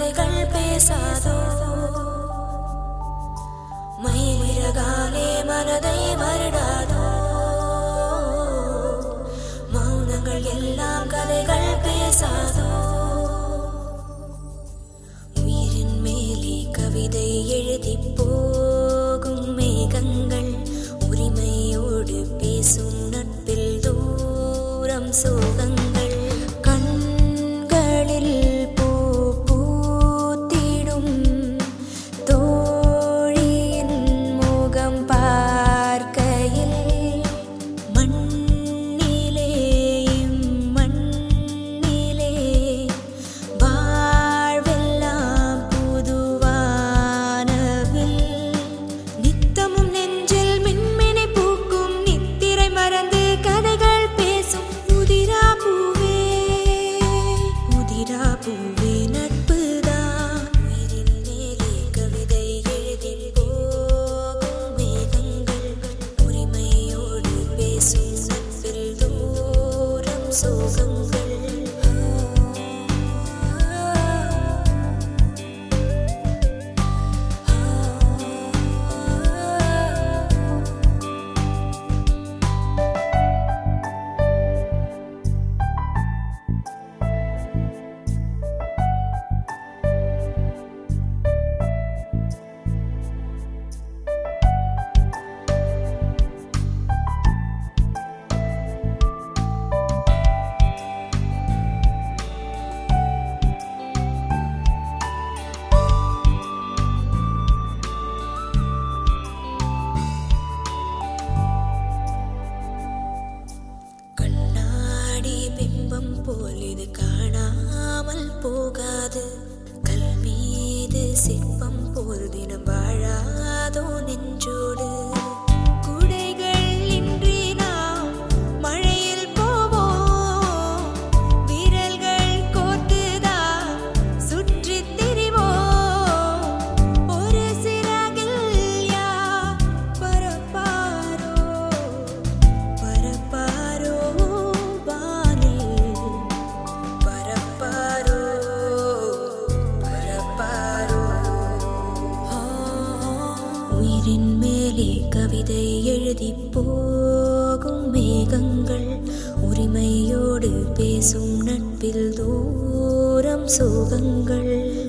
கதைகள் பேசாதோ மயிலிறகாலே மனதை வருடாதோ மௌனங்கள் எல்லாம் கதைகள் பேசாதோ உயிரின் மேலே கவிதை எழுதி போகும் மேகங்கள் உரிமையோடு பேசும் நட்பில் தூரம் சோகங்கள் கண்களில் பூ பூத்திடும் தோழியின் முகம் பார்க்கையில் மண்ணிலே மண்ணிலே வாழ்வெல்லாம் புதுவானவில் நித்தமும் நெஞ்சில் மின்மினி பூக்கும் நித்திரை மறந்து கதைகள் பேசும் உதிரா பூவே உதிரா பூவே நட்புதான் உயிரின் மேலே கவிதை எழுதி போகும் மேகங்கள் உரிமையோடு பேசும் நட்பில் தூரம் சோகங்கள் கண்ணாடி பிம்பம் போல் இது காணாமல் போகாது கல் மீது சிற்பம் போல் தினம் வாழாதோ நெஞ்சோடு குடைகள் இன்றி நாம் மழையில் போவோம் விரல்கள் கோர்த்துதான் சுற்றித் திரிவோம் ஒரு சிறகில் யார் பரப்பாரோ பரப்பாரோ வானில் பரப்பாரோ பரப்பாரோ உயிரின் மேலே கவிதை எழுதி போகும் மேகங்கள் உரிமையோடு பேசும் நட்பில் தூரம் சோகங்கள்